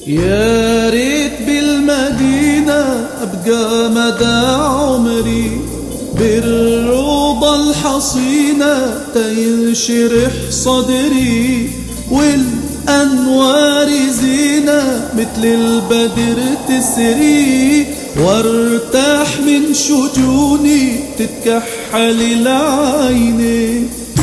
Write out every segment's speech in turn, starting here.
يا ريت بالمدينة أبقى مدى عمري بالروضة الحصينة تينشرح صدري والأنوار زينة مثل البدر تسري وارتاح من شجوني تتكحل العيني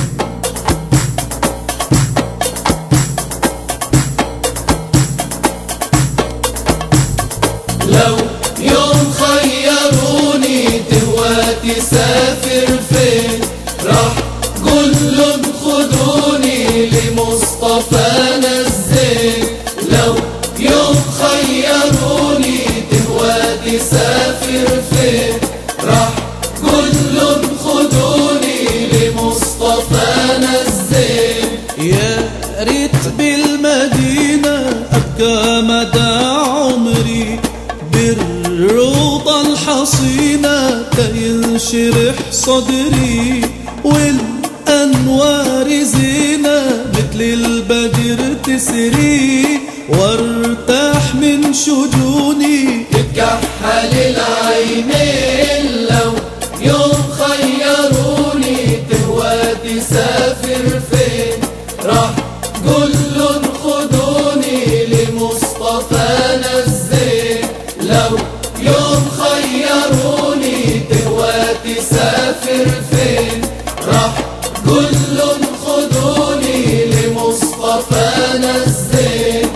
لو يوم خيروني دلوقتي سافر فين راح قول لهم خدوني لمصطفى الزين لو يوم خيروني دلوقتي سافر فين راح قول لهم خدوني لمصطفى الزين يا ريت بالمدينة أبقى مدى عمري بالروضة الحصينة تينشرح صدري والأنوار زينة مثل البدر تسري وارتاح من شجوني تتكحل العينين لو يوم خيروني دلوقتي سافر فين راح قول لهم خدوني لمصطفى الزين لو يوم خيروني دلوقتي سافر فين راح قول لهم خدوني لمصطفى الزين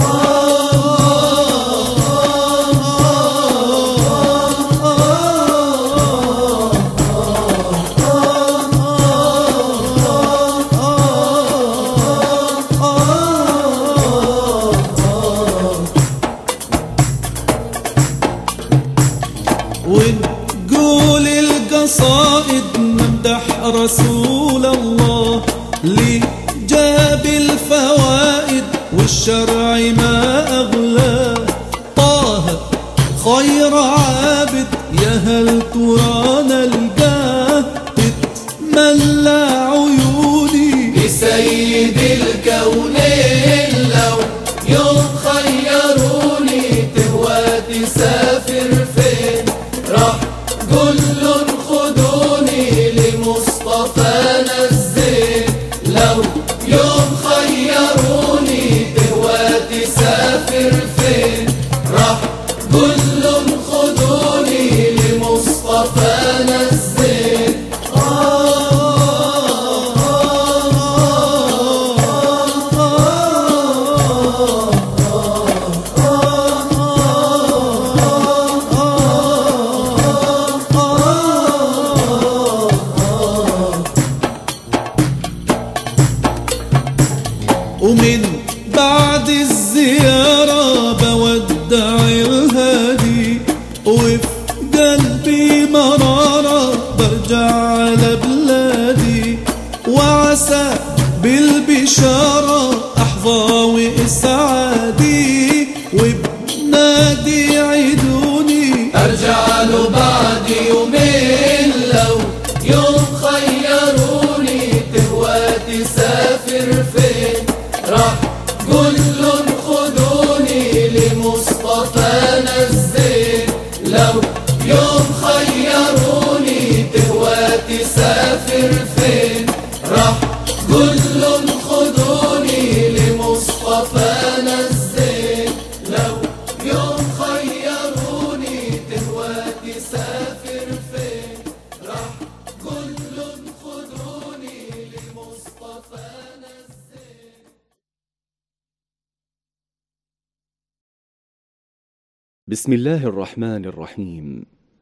ونقول القصائد نمدح رسول الله اللي جاب الفوائد والشرع ما أغلاه طه خير عابد يا هل ترى نلقاه تتملى عيوني بسيد الكونين لو يوم خيروني دلوقتي سافر فين راح قول لهم خدوني لمصطفى الزين لو يوم خيروني دلوقتي سافر فين راح قول لهم خدوني لمصطفى الزين ومن بعد الزيارة بودع الهادي وفي قلبي مرارة برجع على بلادي وعسى بالبشارة أحظى وإسعادي وبنادي عيدوني ارجع له بعد يومين لو يوم خيروني دلوقتي سافر فين راح قول لهم خدوني لمصطفى الزين لو يوم خيروني دلوقتي سافر فين راح قول لهم خدوني لمصطفى الزين لو يوم خيروني دلوقتي سافر فين راح قول لهم خدوني لمصطفى الزين بسم الله الرحمن الرحيم